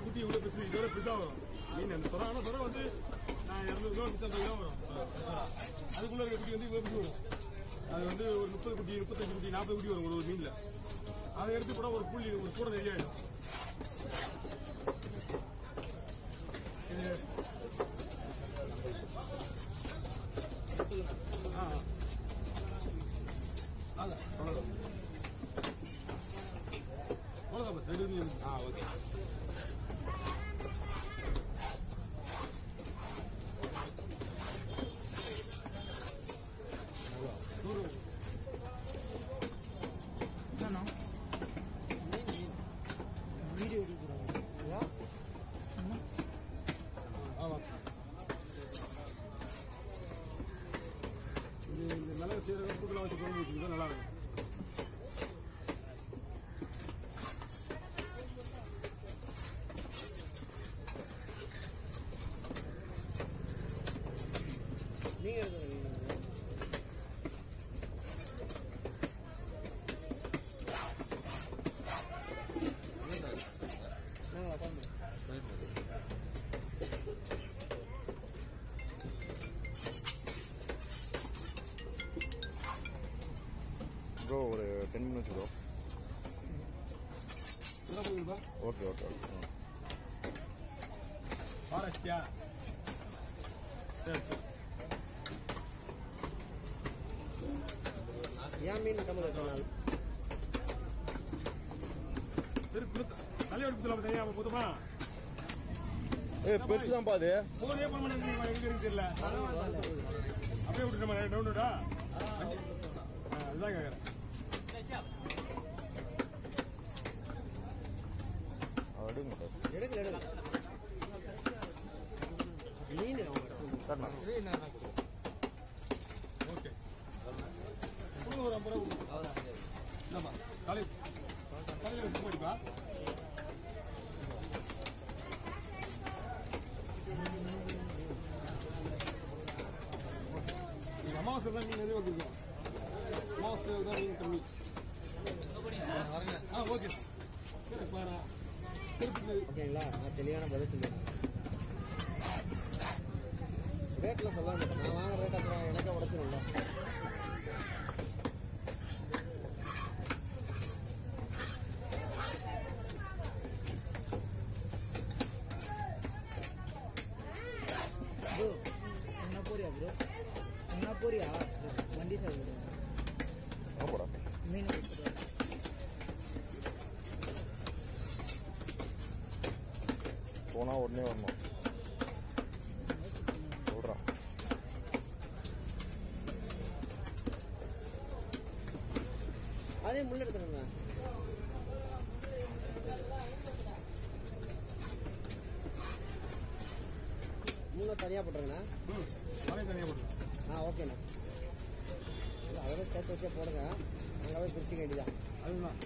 குட்டி இவ்வளோ பெருசு இதோட பெருசாக வரும் மீன் அந்த சுறா ஆனால் சுறா வந்து நான் இரநூறு கிலோ நூற்றம்பது கிலோ வரும் சுறா. அதுக்குள்ள இருக்க குட்டி வந்து இவ்வளோ குட்டி வரும் அது வந்து ஒரு முப்பது குட்டி முப்பத்தஞ்சு குட்டி நாற்பது குட்டி வரும் ஒரு ஒரு மீனில் அதை எடுத்து கூட ஒரு புள்ளி ஒரு கூட நிறைய ஆயிடும் இது ஆ அதான் அவ்வளோதான் அவ்வளோதான் பஸ் ரெண்டு மீன் ஆ ஓகே வீடியோ எடுக்கிறாங்க ஆமாம் இது இந்த மிளகு சீரகம் கூட்டலாம் வச்சு குழம்பு வச்சுக்கிட்டா நல்லா இருக்கும் நீங்க எடுக்கிறீங்க நாங்களா பண்ணோம் ப்ரோ ஒரு டென் மினிட்ஸ் ப்ரோ என்ன பண்ணுங்கப்பா ஓகே ஓகே ஓகே ஃபாரஸ்டியா சரி சரி ஏன் மீன் கம்மல் வைக்கலாம் சரி கொடுத்து தலையோடு கொடுத்துல தனியாக போதுமா ஏ பெருசு தான் பாது போனே பண்ண மாட்டேன் எங்க இருக்கு தெரியல அப்படியே விட்டுட்டோமா டவுன்லோடா அதுதான் கேட்குறேன் அடுங்க சார் எடுக்கல எடுக்கல மீன் அவங்க சார் நான் ஓகே கொடுங்க ஒரு ஐம்பது ரூபா கொடுங்க என்னம்மா தலை தலையில் வச்சு போயிடுப்பா இது அமாவாசை தான் மீன் நிறைய வந்துருக்கோம் அமாவாசை தான் மீன் கம்மி ஆ ஓகே சரி பாரு திருப்பி ஓகேங்களா நான் தெளிவான பதில் சொல்லிடுறேன் ரேட்டில் சொல்ல மாட்டேன் நான் வாங்குற ரேட் அப்புறம் எனக்கே உடச்சிரும்ல ப்ரோ என்ன போறியா ப்ரோ என்ன போறியா வண்டி சார் ஆமாடா மீன் போனால் உடனே வரணும் சொல்கிறான் அதே முள்ள எடுத்துருங்க முள்ள தனியாக போட்டுருங்கண்ணா ம் தலையை தனியாக போட்டு ஆ ஓகேண்ணா இல்லை அதோட சேர்த்து வச்சே போடுங்க அங்கே பிரிச்சுக்க வேண்டியதான் அதுதான்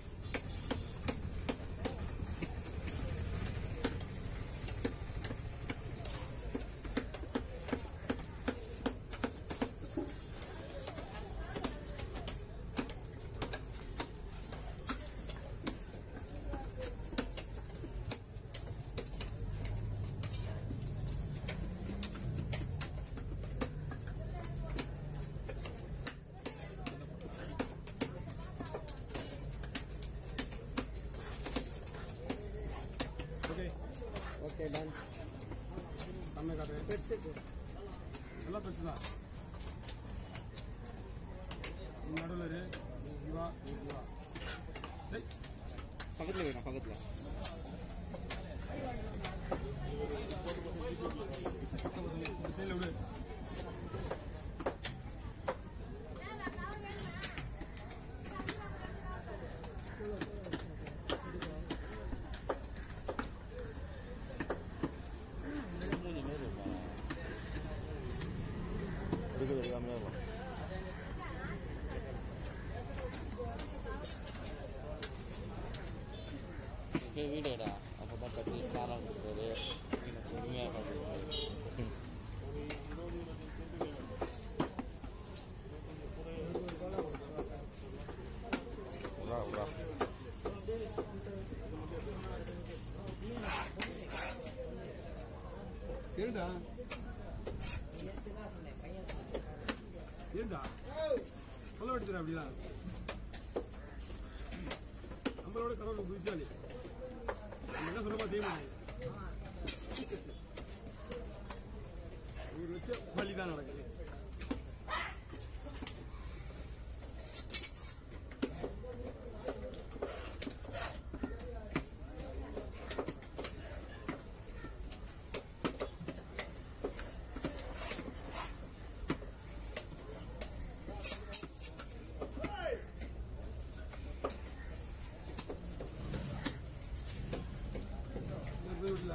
ஓகே ஓகே டன் கம்மியாக காட்டுறேன் பெருசுக்கு எல்லாம் பெருசு தான் நடுவில் இரு இவா இவா சரி பக்கத்தில் வேணும் பக்கத்தில் சைடில் விடு இருக்குது எல்லாமே இருக்கும் போய் வீடியோடா அப்போ தான் கட்டி காரம் கொடுத்தாரு பொறுமையாக பார்த்துருக்காரு விட்றா விட்றா ஏண்டா ஏண்டா சொல்ல வேண்டியது அப்படிதான் நம்மளோட கடவுள் புரிச்சாலி நம்ம என்ன சொல்லுமா செய்ய மாட்டேங்க இவர் வச்ச வழி தான் நடக்குது இந்த வீட்டில்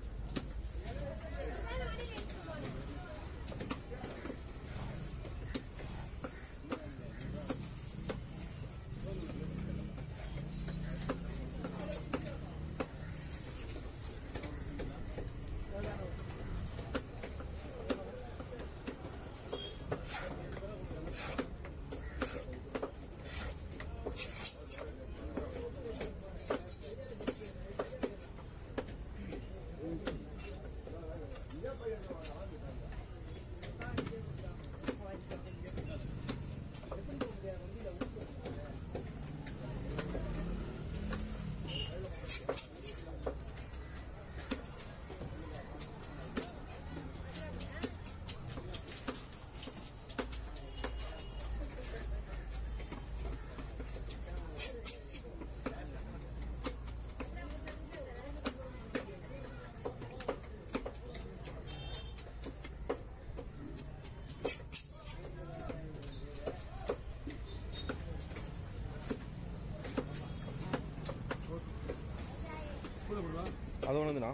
கூட போடுவா அது ஒன்றுதுண்ணா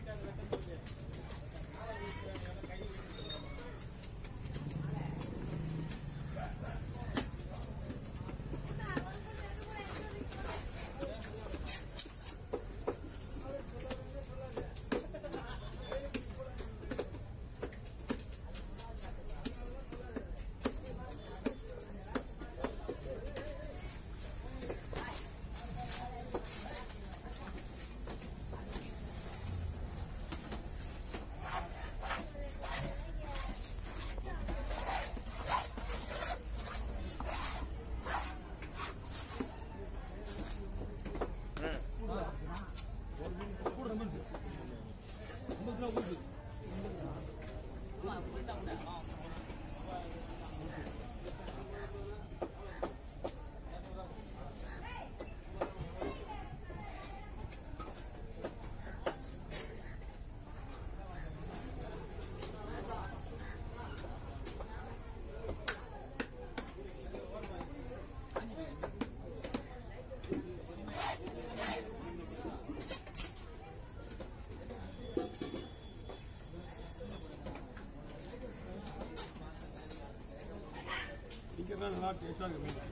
கூட நம்பிச்சு ஐம்பது ரூபா கொடுத்து இங்கே தான் நல்லா டேஸ்டாக இருக்கு மீன்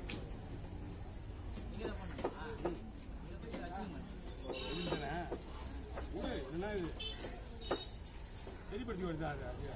இதுதானே ஊரு என்ன இது சரிப்படுத்தி வருதா அது அப்படியா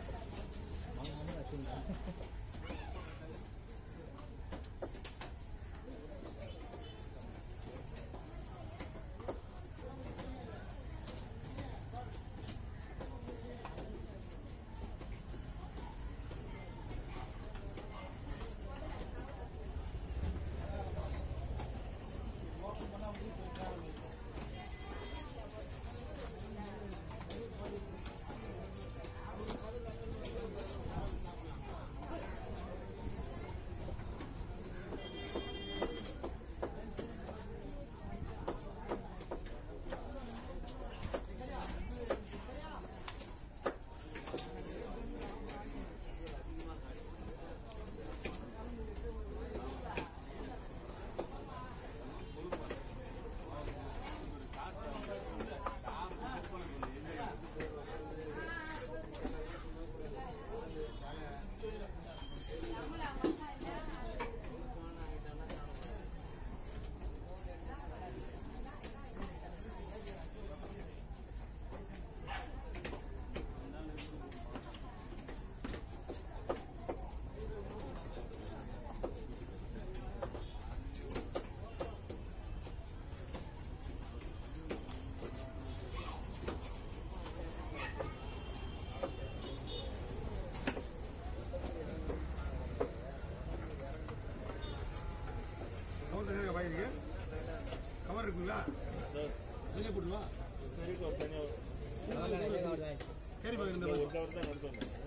இந்த ஒரு கவர் தான் எடுத்து வந்தேன்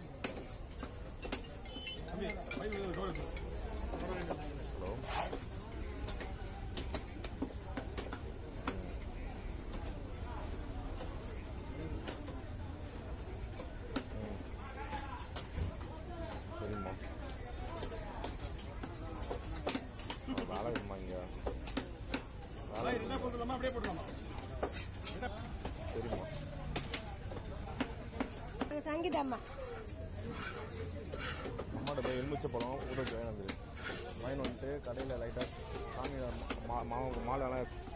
தம்பி பையன் ஒரு டோர் எடுத்து ஹலோ சரிம்மா வேலை இருக்குமா இங்கே வேலை அதான் என்ன போட்டுலாமா அப்படியே போட்டுலாமா சரிம்மா சங்கீதம்மா அம்மாட்ட போய் எலுமிச்சை பழம் ஊற வச்சு வாங்கி வந்துரு வாங்கி வந்துட்டு கடையில் லைட்டாக சாமி மா மாவு மாலை எல்லாம்